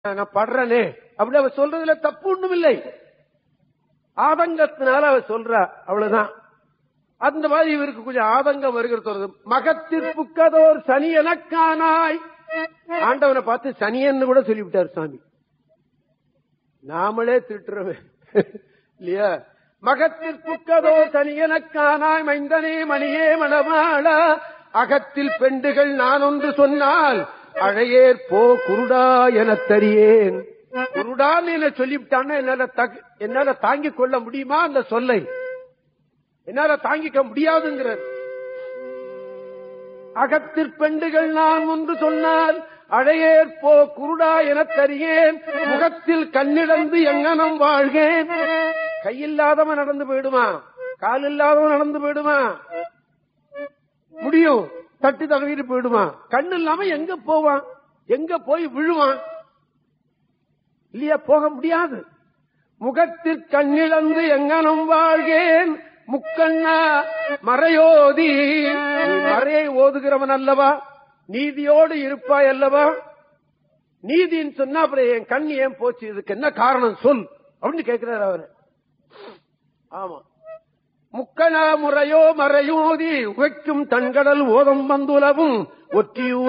நான் படுறனே அப்படி அவ சொல்றதுல தப்பு ஒண்ணும் இல்லை ஆதங்கத்தினால அவ சொல்றா அவ்வளவுதான் அந்த மாதிரி இவருக்கு கொஞ்சம் ஆதங்கம் வருகிறது மகத்திற்புக்கதோர் சனி எனக்கானாய் ஆண்டவனை பார்த்து சனியன்னு கூட சொல்லிவிட்டார் சாமி நாமளே திட்டுறோமே இல்லையா மகத்திற்புக்கதோ சனி எனக்கானாய் மைந்தனே மணியே மணமாளா அகத்தில் பெண்டுகள் நான் ஒன்று சொன்னால் அழையேற் போ குருடா எனத் தரியேன் குருடான்னு என்ன சொல்லிவிட்டான்னா என்னால தகு- என்னால தாங்கிக் கொள்ள முடியுமா அந்த சொல்லை என்னால தாங்கிக்க முடியாதுங்கிறார் அகத்திற் பெண்டுகள் நான் ஒன்று சொன்னால் அழையேற் போ குருடா எனத் தரியேன் முகத்தில் கண்ணிழந்து எங்கனம் வாழ்கேன் கையில்லாதவன் நடந்து போயிடுமா கால் இல்லாதவன் நடந்து போயிடுமா முடியும் தட்டி தடவிட்டு போயிடுமா கண்ணு இல்லாம எங்க போவான் எங்க போய் விழுவான் இல்லையா போக முடியாது முகத்தில் கண்ணிழந்து எங்கனம் வாழ்கேன் முக்கண்ணா மறையோதி நீ மறையை ஓதுகிறவன் அல்லவா நீதியோடு இருப்பாய் அல்லவா நீதின்னு சொன்னா அப்புறம் என் கண் ஏன் போச்சு இதுக்கு என்ன காரணம் சொல் அப்படின்னு கேட்கிறார் அவரு ஆமா முக்கணா முறையோ மறையோதி உகைக்கும் தன்கடல் ஓதம் வந்துலவும் ஒற்றியூர்